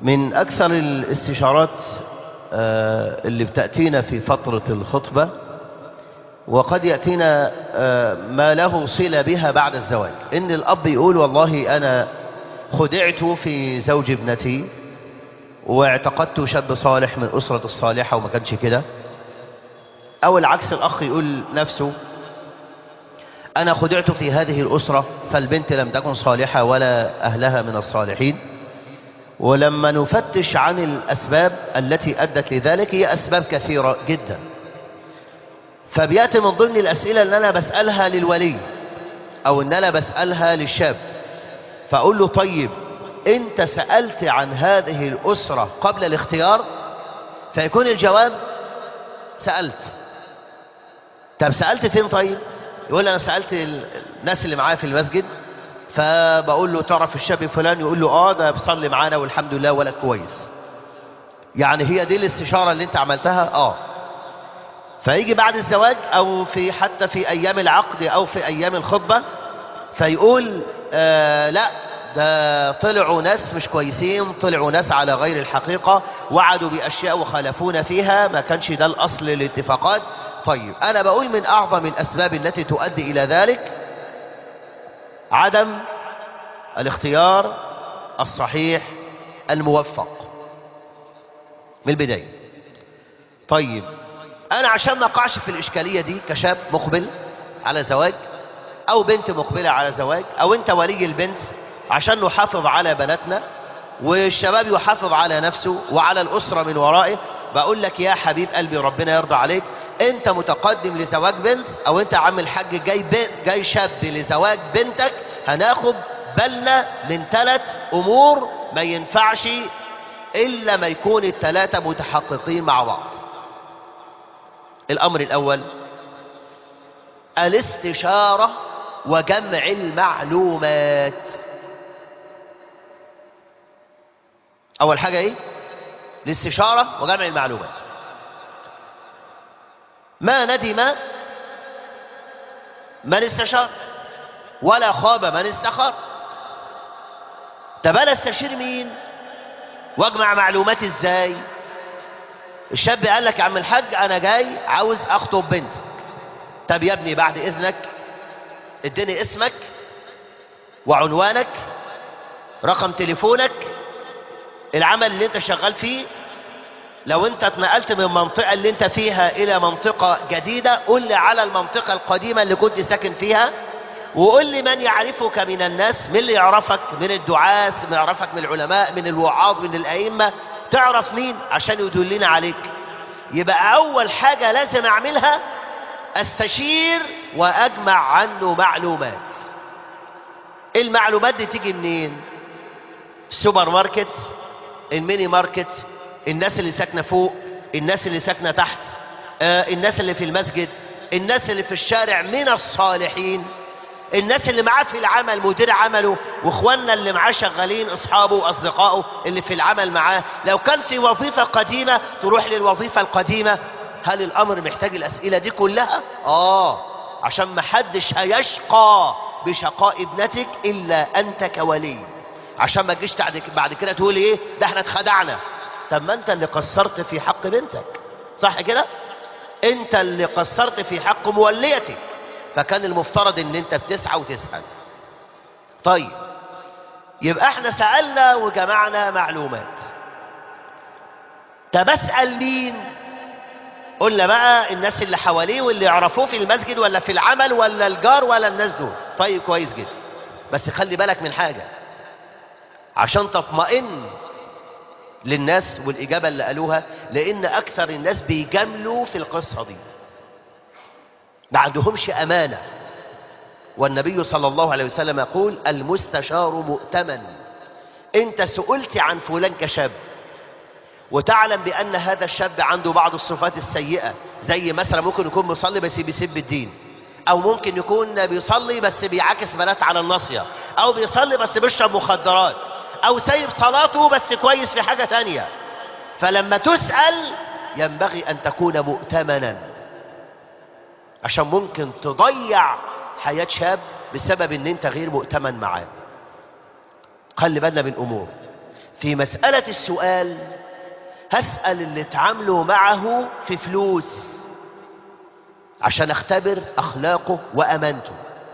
من أكثر الاستشارات آه، اللي بتأتينا في فترة الخطبة وقد يأتينا آه، ما له صلة بها بعد الزواج إن الأب يقول والله أنا خدعت في زوج ابنتي واعتقدت شاب صالح من أسرة الصالحة وما كانش كده أو العكس الأخ يقول نفسه أنا خدعت في هذه الأسرة فالبنت لم تكن صالحة ولا أهلها من الصالحين ولما نفتش عن الأسباب التي أدت لذلك هي أسباب كثيرة جدا فبيأتي من ضمن الأسئلة اللي أنا بسألها للولي أو إن أنا بسألها للشاب فأقول له طيب أنت سألت عن هذه الأسرة قبل الاختيار فيكون الجواب سألت طب سألت فين طيب يقول أنا سألت الناس اللي معايا في المسجد فبقول له تعرف الشاب فلان يقول له اه ده بيصلي معانا والحمد لله ولد كويس يعني هي دي الاستشارة اللي انت عملتها اه فيجي بعد الزواج او في حتى في ايام العقد او في ايام الخطبة فيقول آه لا ده طلعوا ناس مش كويسين طلعوا ناس على غير الحقيقة وعدوا بأشياء وخالفونا فيها ما كانش ده الأصل للاتفاقات طيب أنا بقول من أعظم الأسباب التي تؤدي إلى ذلك عدم الاختيار الصحيح الموفق من البداية طيب أنا عشان ما أقعش في الإشكالية دي كشاب مقبل على زواج أو بنت مقبلة على زواج أو أنت ولي البنت عشان نحافظ على بناتنا والشباب يحافظ على نفسه وعلى الأسرة من ورائه بقول لك يا حبيب قلبي ربنا يرضى عليك انت متقدم لزواج بنت او انت عم الحاج جاي بنت جاي شاب لزواج بنتك هناخد بالنا من ثلاث امور ما ينفعش الا ما يكون الثلاثه متحققين مع بعض الامر الاول الاستشاره وجمع المعلومات اول حاجه ايه الاستشاره وجمع المعلومات ما ندم من استشار ولا خاب من استخار طب انا استشير مين واجمع معلومات ازاي الشاب قال لك يا عم الحاج انا جاي عاوز اخطب بنتك طب يا ابني بعد اذنك اديني اسمك وعنوانك رقم تليفونك العمل اللي انت شغال فيه لو انت اتنقلت من المنطقة اللي انت فيها الى منطقة جديدة قل لي على المنطقة القديمة اللي كنت ساكن فيها وقل لي من يعرفك من الناس من اللي يعرفك من الدعاة من يعرفك من العلماء من الوعاظ من الأئمة تعرف مين عشان يدلنا عليك يبقى أول حاجة لازم أعملها أستشير وأجمع عنه معلومات المعلومات دي تيجي منين السوبر ماركت الميني ماركت الناس اللي ساكنه فوق الناس اللي ساكنه تحت آه الناس اللي في المسجد الناس اللي في الشارع من الصالحين الناس اللي معاه في العمل مدير عمله واخواننا اللي معاه شغالين اصحابه واصدقائه اللي في العمل معاه لو كان في وظيفه قديمه تروح للوظيفه القديمه هل الامر محتاج الاسئله دي كلها اه عشان ما حدش هيشقى بشقاء ابنتك الا انت كولي عشان ما تجيش بعد كده تقول ايه ده احنا اتخدعنا طب ما انت اللي قصرت في حق بنتك صح كده انت اللي قصرت في حق موليتك فكان المفترض ان انت بتسعى وتسأل طيب يبقى احنا سألنا وجمعنا معلومات طب اسأل مين قلنا بقى الناس اللي حواليه واللي يعرفوه في المسجد ولا في العمل ولا الجار ولا الناس دول طيب كويس جدا بس خلي بالك من حاجة عشان تطمئن للناس والإجابة اللي قالوها لأن أكثر الناس بيجاملوا في القصة دي ما عندهمش أمانة والنبي صلى الله عليه وسلم يقول المستشار مؤتمن أنت سئلت عن فلان كشاب وتعلم بأن هذا الشاب عنده بعض الصفات السيئة زي مثلا ممكن يكون مصلي بس بيسب الدين أو ممكن يكون بيصلي بس بيعاكس بنات على الناصية أو بيصلي بس بيشرب مخدرات او سايب صلاته بس كويس في حاجة تانية فلما تسأل ينبغي ان تكون مؤتمنا عشان ممكن تضيع حياة شاب بسبب ان انت غير مؤتمن معاه خلي بالنا من امور في مسألة السؤال هسأل اللي اتعاملوا معه في فلوس عشان اختبر اخلاقه وامانته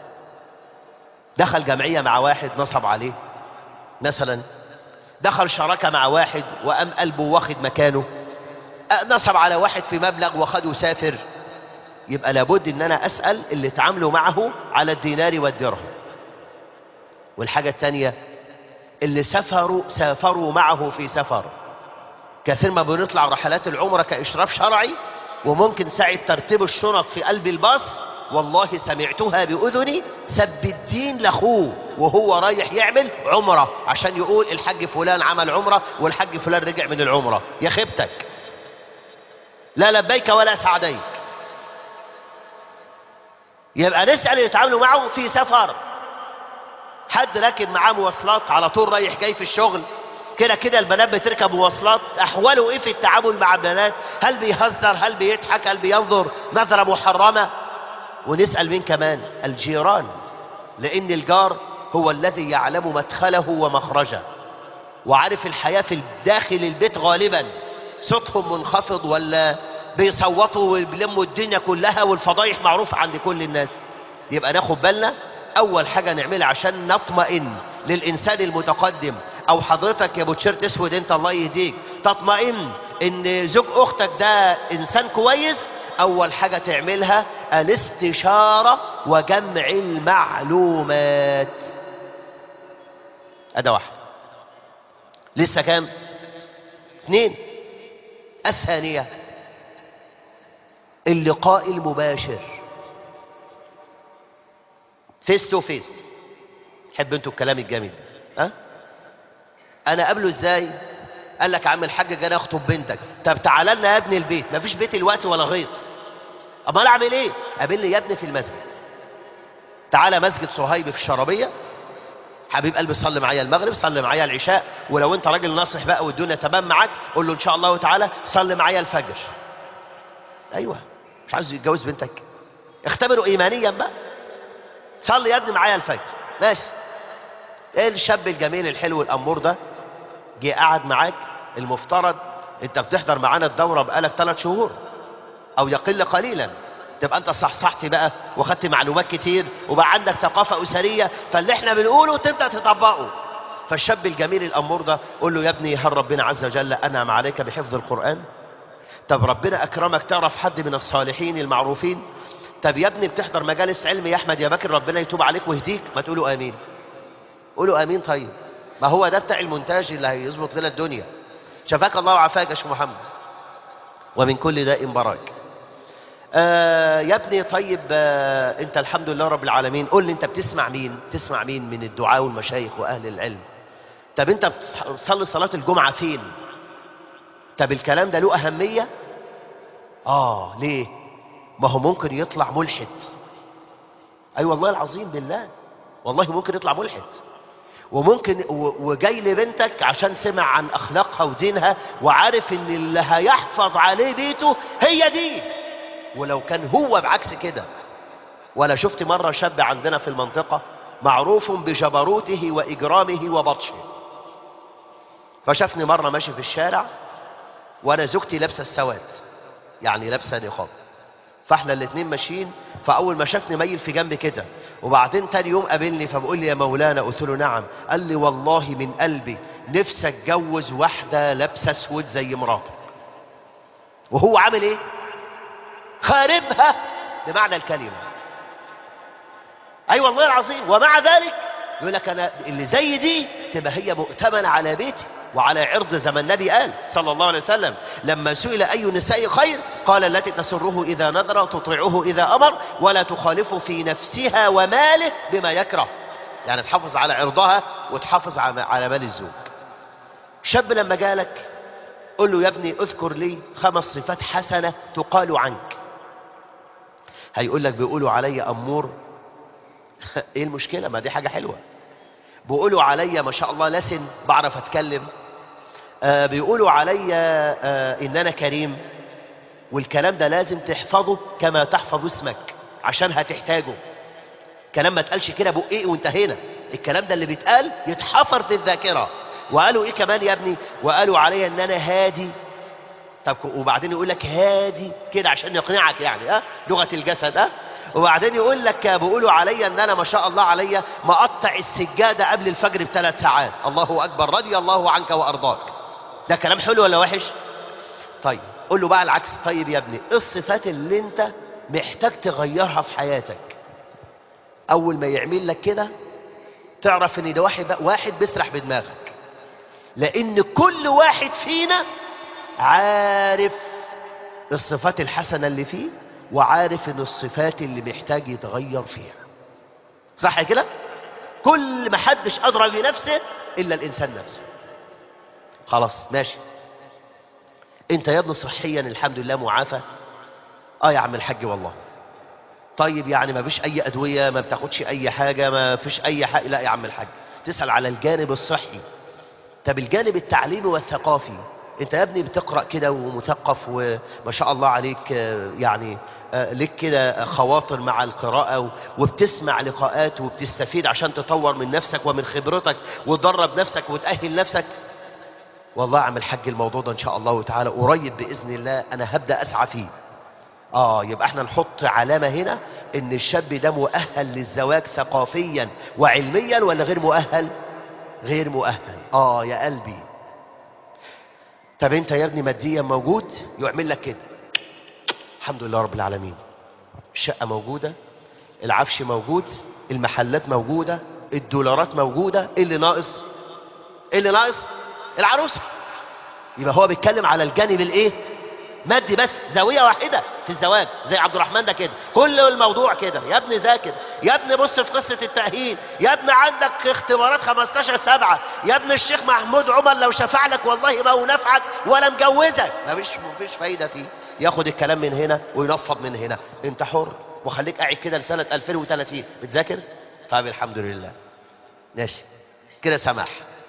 دخل جمعية مع واحد نصب عليه مثلا دخل شراكة مع واحد وقام قلبه واخد مكانه نصب على واحد في مبلغ وخده سافر يبقى لابد ان انا اسأل اللي اتعاملوا معه على الدينار والدرهم والحاجة الثانية اللي سافروا سافروا معه في سفر كثير ما بنطلع رحلات العمرة كإشراف شرعي وممكن ساعة ترتيب الشنط في قلب الباص والله سمعتها بأذني سب الدين لأخوه وهو رايح يعمل عمرة عشان يقول الحج فلان عمل عمرة والحج فلان رجع من العمرة يا خيبتك لا لبيك ولا سعديك يبقى نسأل اللي يتعاملوا معه في سفر حد راكب معاه مواصلات على طول رايح جاي في الشغل كده كده البنات بتركب مواصلات احواله ايه في التعامل مع البنات هل بيهزر هل بيضحك هل بينظر نظرة محرمة ونسأل مين كمان الجيران لان الجار هو الذي يعلم مدخله ومخرجه وعارف الحياة في داخل البيت غالبا صوتهم منخفض ولا بيصوتوا ويلموا الدنيا كلها والفضايح معروفة عند كل الناس يبقى ناخد بالنا اول حاجة نعملها عشان نطمئن للانسان المتقدم او حضرتك يا ابو تيشيرت اسود انت الله يهديك تطمئن ان زوج اختك ده انسان كويس اول حاجة تعملها الاستشارة وجمع المعلومات ادي واحد لسه كام اثنين الثانية اللقاء المباشر فيس تو فيس تحب انتوا الكلام الجامد ده ها انا قابله ازاي قال لك يا عم الحاج جاي اخطب بنتك طب تعالى لنا يا ابني البيت مفيش بيت الوقت ولا غيط امال اعمل ايه قابلني يا ابني في المسجد تعالى مسجد صهيب في الشرابيه حبيب قلبي صلي معايا المغرب صلي معايا العشاء ولو انت راجل ناصح بقى والدنيا تمام معاك قول له ان شاء الله تعالى صلي معايا الفجر ايوه مش عاوز يتجوز بنتك اختبره ايمانيا بقى صلي يا ابني معايا الفجر ماشي ايه الشاب الجميل الحلو الامور ده جه قعد معاك المفترض انت بتحضر معانا الدوره بقالك ثلاث شهور او يقل قليلا تبقى انت صحصحت بقى واخدت معلومات كتير وبقى عندك ثقافه اسريه فاللي احنا بنقوله تبدا تطبقه فالشاب الجميل الامور ده قول له يا ابني هل ربنا عز وجل انعم عليك بحفظ القران طب ربنا اكرمك تعرف حد من الصالحين المعروفين طب يا ابني بتحضر مجالس علم يا احمد يا بكر ربنا يتوب عليك ويهديك ما تقولوا امين قولوا امين طيب ما هو ده بتاع المونتاج اللي هيظبط لنا الدنيا شفاك الله وعافاك يا شيخ محمد ومن كل داء براك آه يا ابني طيب آه انت الحمد لله رب العالمين قول لي انت بتسمع مين تسمع مين من الدعاء والمشايخ واهل العلم طب انت بتصلي صلاة الجمعة فين طب الكلام ده له اهمية اه ليه ما هو ممكن يطلع ملحد اي أيوة والله العظيم بالله والله ممكن يطلع ملحد وممكن وجاي لبنتك عشان سمع عن اخلاقها ودينها وعارف ان اللي هيحفظ عليه بيته هي دي ولو كان هو بعكس كده ولا شفت مرة شاب عندنا في المنطقة معروف بجبروته وإجرامه وبطشه فشافني مرة ماشي في الشارع وأنا زوجتي لابسة السواد يعني لابسة نقاب فاحنا الاتنين ماشيين فاول ما شافني ميل في جنبي كده وبعدين تاني يوم قابلني فبقول لي يا مولانا قلت له نعم قال لي والله من قلبي نفسي اتجوز واحده لابسه اسود زي مراتك وهو عامل ايه خاربها بمعنى الكلمه اي أيوة والله العظيم ومع ذلك يقول لك انا اللي زي دي تبقى هي مؤتمنه على بيتي وعلى عرض زي ما النبي قال صلى الله عليه وسلم لما سئل أي نساء خير قال التي تسره إذا نذر تطيعه إذا أمر ولا تخالفه في نفسها وماله بما يكره يعني تحافظ على عرضها وتحافظ على مال الزوج شاب لما جالك قل له يا ابني اذكر لي خمس صفات حسنة تقال عنك هيقول لك بيقولوا علي أمور ايه المشكلة ما دي حاجة حلوة بيقولوا عليا ما شاء الله لسن بعرف اتكلم آه بيقولوا عليا آه ان انا كريم والكلام ده لازم تحفظه كما تحفظ اسمك عشان هتحتاجه كلام ما تقالش كده بقى ايه وانتهينا الكلام ده اللي بيتقال يتحفر في الذاكرة وقالوا ايه كمان يا ابني وقالوا عليا ان انا هادي طب وبعدين يقول لك هادي كده عشان يقنعك يعني ها لغه الجسد ها وبعدين يقول لك بيقولوا عليا ان انا ما شاء الله عليا مقطع السجاده قبل الفجر بثلاث ساعات الله اكبر رضي الله عنك وارضاك ده كلام حلو ولا وحش طيب قول له بقى العكس طيب يا ابني ايه الصفات اللي انت محتاج تغيرها في حياتك اول ما يعمل لك كده تعرف ان ده واحد واحد بيسرح بدماغك لان كل واحد فينا عارف الصفات الحسنه اللي فيه وعارف ان الصفات اللي محتاج يتغير فيها صح كده كل ما حدش ادرى بنفسه الا الانسان نفسه خلاص ماشي انت يا ابني صحيا الحمد لله معافى اه يا عم الحاج والله طيب يعني ما فيش اي ادويه ما بتاخدش اي حاجه ما فيش اي حاجه لا يا عم الحاج تسال على الجانب الصحي طب الجانب التعليمي والثقافي انت يا ابني بتقرا كده ومثقف وما شاء الله عليك يعني لك كده خواطر مع القراءة وبتسمع لقاءات وبتستفيد عشان تطور من نفسك ومن خبرتك وتدرب نفسك وتأهل نفسك والله يا عم الحاج الموضوع ده ان شاء الله تعالى قريب باذن الله انا هبدا اسعى فيه اه يبقى احنا نحط علامه هنا ان الشاب ده مؤهل للزواج ثقافيا وعلميا ولا غير مؤهل غير مؤهل اه يا قلبي طب انت يا ابني ماديا موجود يعمل لك كده الحمد لله رب العالمين الشقه موجوده العفش موجود المحلات موجوده الدولارات موجوده ايه اللي ناقص ايه اللي ناقص العروسه يبقى هو بيتكلم على الجانب الايه مادي بس زاويه واحده في الزواج زي عبد الرحمن ده كده كل الموضوع كده يا ابني ذاكر يا ابني بص في قصه التاهيل يا ابني عندك اختبارات 15 سبعة يا ابني الشيخ محمود عمر لو شفع لك والله ما هو نفعك ولا مجوزك مفيش مفيش فايده فيه ياخد الكلام من هنا وينفض من هنا انت حر وخليك قاعد كده لسنه 2030 بتذاكر طيب الحمد لله ماشي كده سماح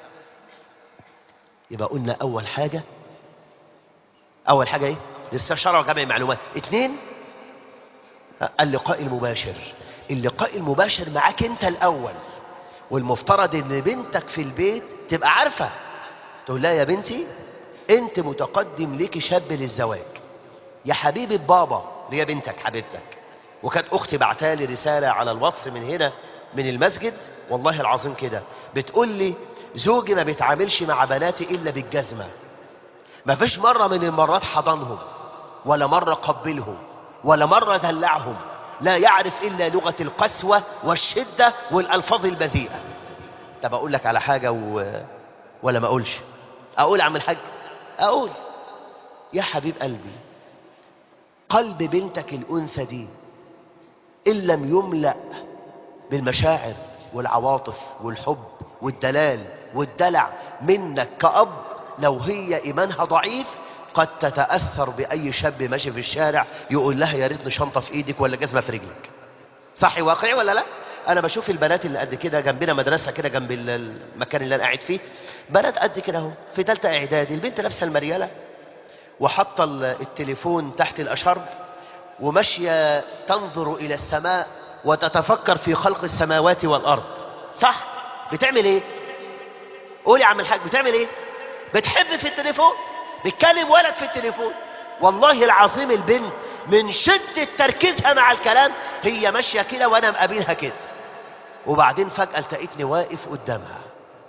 يبقى قلنا اول حاجه اول حاجه ايه الاستشاره وجمع معلومات اثنين اللقاء المباشر اللقاء المباشر معاك انت الاول والمفترض ان بنتك في البيت تبقى عارفه تقول لها يا بنتي انت متقدم ليكي شاب للزواج يا حبيبه بابا اللي هي بنتك حبيبتك وكانت اختي بعتها لي رساله على الواتس من هنا من المسجد والله العظيم كده بتقول لي زوجي ما بيتعاملش مع بناتي الا بالجزمه ما فيش مره من المرات حضنهم ولا مره قبلهم ولا مره دلعهم لا يعرف الا لغه القسوه والشده والالفاظ البذيئه طب اقول لك على حاجه و... ولا ما اقولش اقول يا عم الحاج اقول يا حبيب قلبي قلب بنتك الانثى دي ان لم يملا بالمشاعر والعواطف والحب والدلال والدلع منك كأب لو هي إيمانها ضعيف قد تتأثر بأي شاب ماشي في الشارع يقول لها يا ريتني شنطة في إيدك ولا جزمة في رجلك صح واقعي ولا لا أنا بشوف البنات اللي قد كده جنبنا مدرسة كده جنب المكان اللي أنا قاعد فيه بنات قد كده أهو في ثالثة إعدادي البنت لابسة المريالة وحاطة التليفون تحت الأشرب وماشية تنظر إلى السماء وتتفكر في خلق السماوات والأرض صح بتعمل ايه قول يا عم الحاج بتعمل ايه بتحب في التليفون بتكلم ولد في التليفون والله العظيم البنت من شدة تركيزها مع الكلام هي ماشية كده وانا مقابلها كده وبعدين فجأة التقيتني واقف قدامها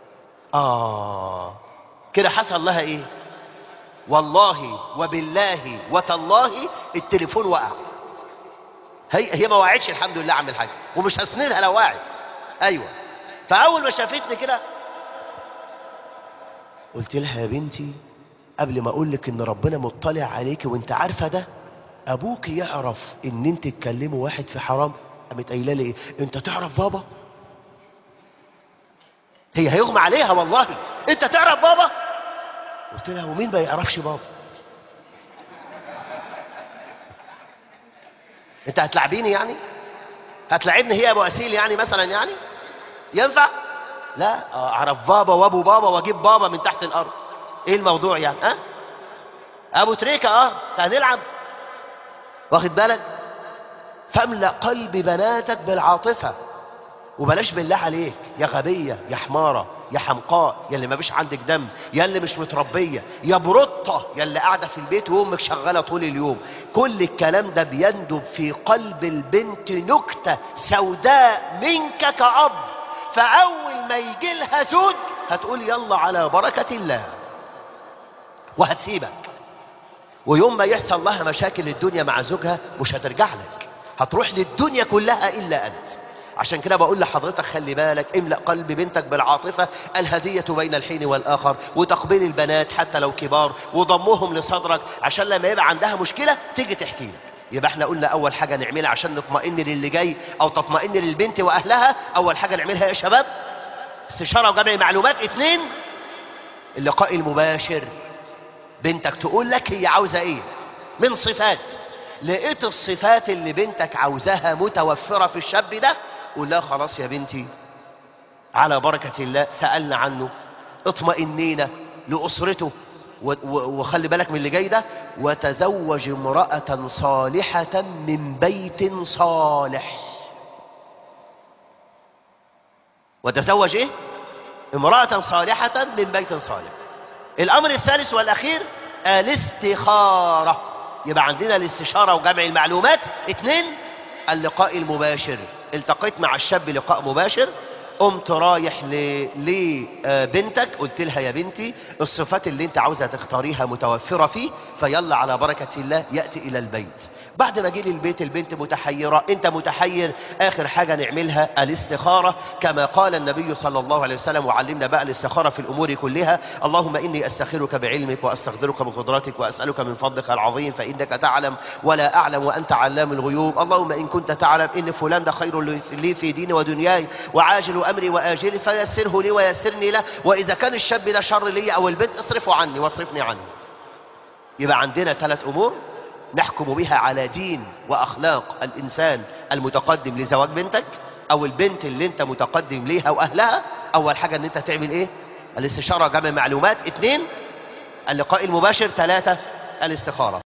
اه كده حصل لها ايه والله وبالله وتالله التليفون وقع هي هي ما وقعتش الحمد لله عم الحاج ومش هسندها لو وقعت ايوه فاول ما شافتني كده قلت لها يا بنتي قبل ما اقول لك ان ربنا مطلع عليك وانت عارفه ده ابوك يعرف ان انت تكلموا واحد في حرام قامت قايله لي ايه انت تعرف بابا هي هيغمى عليها والله انت تعرف بابا قلت لها ومين ما يعرفش بابا انت هتلعبيني يعني هتلعبني هي ابو اسيل يعني مثلا يعني ينفع لا اعرف بابا وابو بابا واجيب بابا من تحت الارض ايه الموضوع يعني ها ابو تريكه اه هنلعب واخد بالك فاملا قلب بناتك بالعاطفه وبلاش بالله عليك يا غبيه يا حماره يا حمقاء يا اللي ما بيش عندك دم يا اللي مش متربية يا برطة يا اللي قاعدة في البيت وامك شغالة طول اليوم كل الكلام ده بيندب في قلب البنت نكتة سوداء منك كأب فأول ما يجي لها زوج هتقول يلا على بركة الله وهتسيبك ويوم ما يحصل لها مشاكل الدنيا مع زوجها مش هترجع لك هتروح للدنيا كلها إلا أنت عشان كده بقول لحضرتك خلي بالك املأ قلب بنتك بالعاطفة الهدية بين الحين والآخر وتقبيل البنات حتى لو كبار وضمهم لصدرك عشان لما يبقى عندها مشكلة تيجي تحكي لك يبقى احنا قلنا اول حاجة نعملها عشان نطمئن للي جاي او تطمئن للبنت واهلها اول حاجة نعملها يا شباب استشارة وجمع معلومات اتنين اللقاء المباشر بنتك تقول لك هي عاوزة ايه من صفات لقيت الصفات اللي بنتك عاوزاها متوفرة في الشاب ده قول لها خلاص يا بنتي على بركة الله سألنا عنه اطمئنينا لأسرته و- و- وخلي بالك من اللي جاي ده وتزوج امرأة صالحة من بيت صالح وتزوج ايه امرأة صالحة من بيت صالح الامر الثالث والاخير الاستخارة يبقى عندنا الاستشارة وجمع المعلومات اثنين اللقاء المباشر التقيت مع الشاب لقاء مباشر قمت رايح ل- لبنتك قلت لها يا بنتي الصفات اللي انت عاوزة تختاريها متوفرة فيه فيلا على بركة الله يأتي الى البيت بعد ما جه للبيت البنت متحيرة انت متحير اخر حاجة نعملها الاستخارة كما قال النبي صلى الله عليه وسلم وعلمنا بقى الاستخارة في الامور كلها اللهم اني استخيرك بعلمك واستقدرك بقدرتك واسألك من فضلك العظيم فانك تعلم ولا اعلم وانت علام الغيوب اللهم ان كنت تعلم ان فلان ده خير لي في ديني ودنياي وعاجل امري واجلي فيسره لي ويسرني له واذا كان الشاب ده شر لي او البنت اصرفه عني واصرفني عنه يبقى عندنا ثلاث امور نحكم بها على دين واخلاق الانسان المتقدم لزواج بنتك او البنت اللي انت متقدم ليها واهلها اول حاجة ان انت تعمل ايه الاستشارة جمع معلومات اثنين اللقاء المباشر ثلاثة الاستخارة